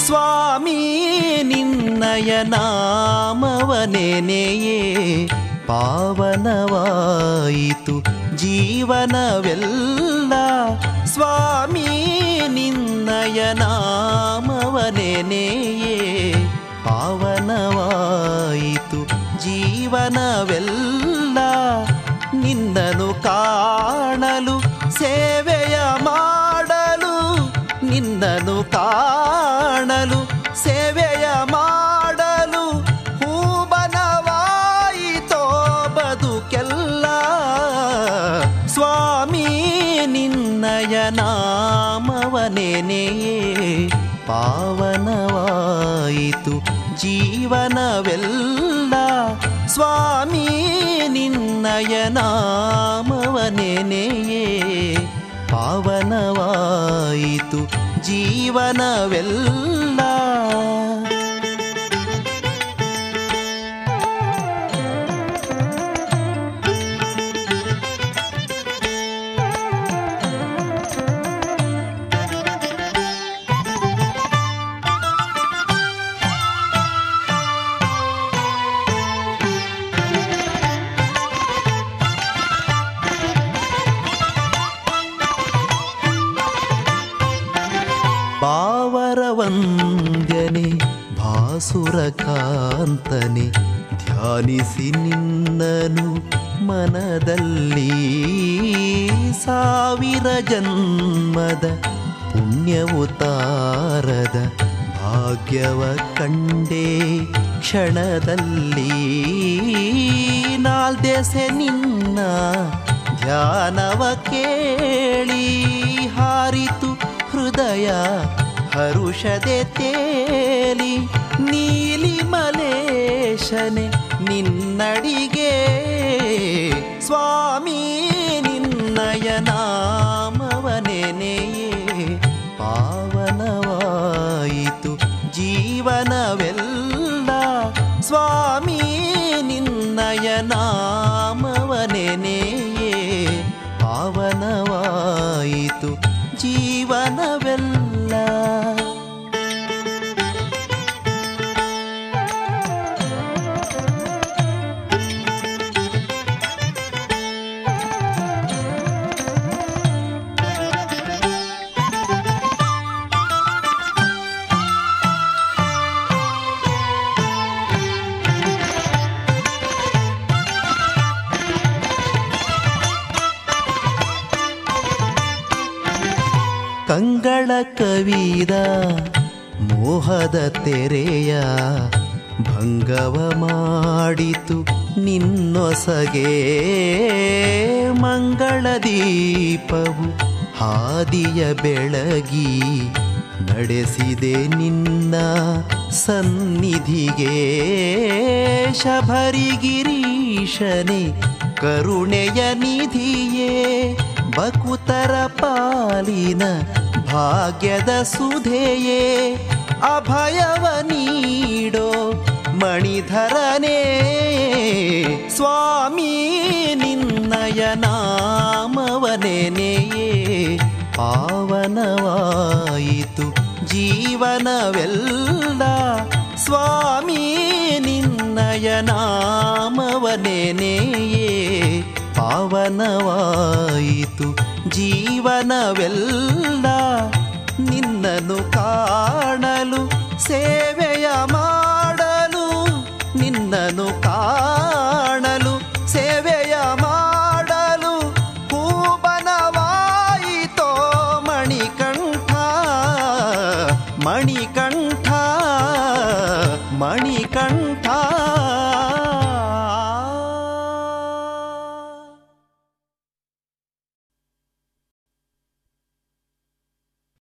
ಸ್ವಾಮಿ ನಿನ್ನಯ ನಾಮವನೆನೆಯೇ ಪಾವನವಾಯಿತು ಜೀವನವೆಲ್ಲ ಸ್ವಾಮಿ ನಿನ್ನಯ ನಾಮವನೆನೆಯೇ ಪಾವನವಾಯಿತು ಜೀವನವೆಲ್ಲ ನಿನ್ನನು ಕಾಣಲು ಸೇವೆಯ ಮಾಡಲು ನಿನ್ನನು ಕಾಣಲು ಸೇವೆಯ ಮಾಡಲು ಹೂಬನವಾಯಿತೋ ಬದುಕೆಲ್ಲ ಸ್ವಾಮಿ ನಿನ್ನಯ ನಾಮವನೆನೆಯೇ ಪಾವನವಾಯಿತು ಜೀವನವೆಲ್ಲ ಸ್ವಾಮಿ ನಿನ್ನಯ ನಾಮವನೆನೆಯೇ ಪಾವನವಾಯಿತು ಜೀವನವೆಲ್ಲ ಪಾವರವಂದ್ಯನೆ ಭಾಸುರಕಾಂತನೆ ಧ್ಯಾನಿಸಿ ನಿನ್ನನು ಮನದಲ್ಲಿ ಸಾವಿರ ಜನ್ಮದ ಪುಣ್ಯವು ತಾರದ ಭಾಗ್ಯವ ಕಂಡೇ ಕ್ಷಣದಲ್ಲಿ ನಾಲ್ದೆಸೆ ನಿನ್ನ ಧ್ಯಾನವ ಕೇಳಿ ಹಾರಿತು ಹೃದಯ ಹರುಷದೆ ತೇಲಿ ನೀಲಿ ಮಲೇಶನೆ ನಿನ್ನಡಿಗೆ ಸ್ವಾಮಿ ನಿನ್ನಯ ನಾಮವನೆನೆಯೇ ಪಾವನವಾಯಿತು ಜೀವನವೆಲ್ಲ ಸ್ವಾಮಿ ನಿನ್ನಯ ನಾಮವನೆನೆಯೇ ಪಾವನವಾಯಿತು ಜೀವನವೆಲ್ಲ ಕಂಗಳ ಕವಿದ ಮೋಹದ ತೆರೆಯ ಭಂಗವ ಮಾಡಿತು ನಿನ್ನೊಸಗೆ ಮಂಗಳ ದೀಪವು ಹಾದಿಯ ಬೆಳಗಿ ನಡೆಸಿದೆ ನಿನ್ನ ಸನ್ನಿಧಿಗೆ ಶಬರಿಗಿರೀಶನೆ ಕರುಣೆಯ ನಿಧಿಯೇ ಬಕುತರ ಪಾಲಿನ ಭಾಗ್ಯದ ಸುಧೆಯೇ ಅಭಯವ ನೀಡೋ ಮಣಿಧರನೇ ಸ್ವಾಮಿ ನಿನ್ನಯ ನಾಮವನೆನೆಯೇ ಪಾವನವಾಯಿತು ಜೀವನವೆಲ್ಲ ಸ್ವಾಮಿ ನಿನ್ನಯ ನಾಮವನೆನೆಯೇ ಪಾವನವಾಯಿತು ಜೀವನವೆಲ್ಲ ನಿನ್ನನು ಕಾಣಲು ಸೇವೆಯ ಮಾಡಲು ನಿನ್ನನು ಕಾಣಲು ಸೇವೆಯ ಮಾಡಲು ಹೂಬನವಾಯಿತೋ ಮಣಿಕಂಠ ಮಣಿಕಂಠ